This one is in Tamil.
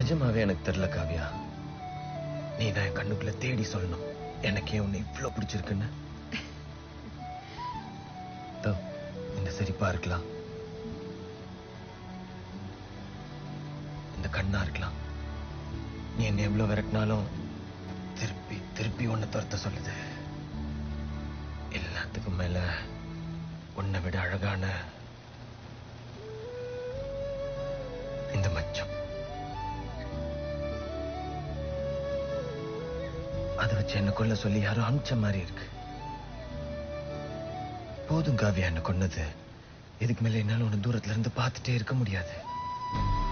நிஜமாவே எனக்கு தெரியல காவியா நீ தான் என் கண்ணுக்குள்ள தேடி சொல்லணும் எனக்கே உன்னை இவ்வளவு பிடிச்சிருக்குன்னு தோ, இந்த சிரிப்பா இருக்கலாம் இந்த கண்ணா இருக்கலாம் நீ என்ன எவ்வளவு விரட்டினாலும் திருப்பி திருப்பி உன்னை துரத்த சொல்லுது எல்லாத்துக்கும் மேல உன்னை விட அழகான இந்த மச்சம் அதை வச்சு என்ன கொல்ல சொல்லி யாரோ அமிச்ச மாதிரி இருக்கு போதும் காவியா என்ன கொன்னது இதுக்கு மேல என்னால உன்னை தூரத்துல இருந்து பார்த்துட்டே இருக்க முடியாது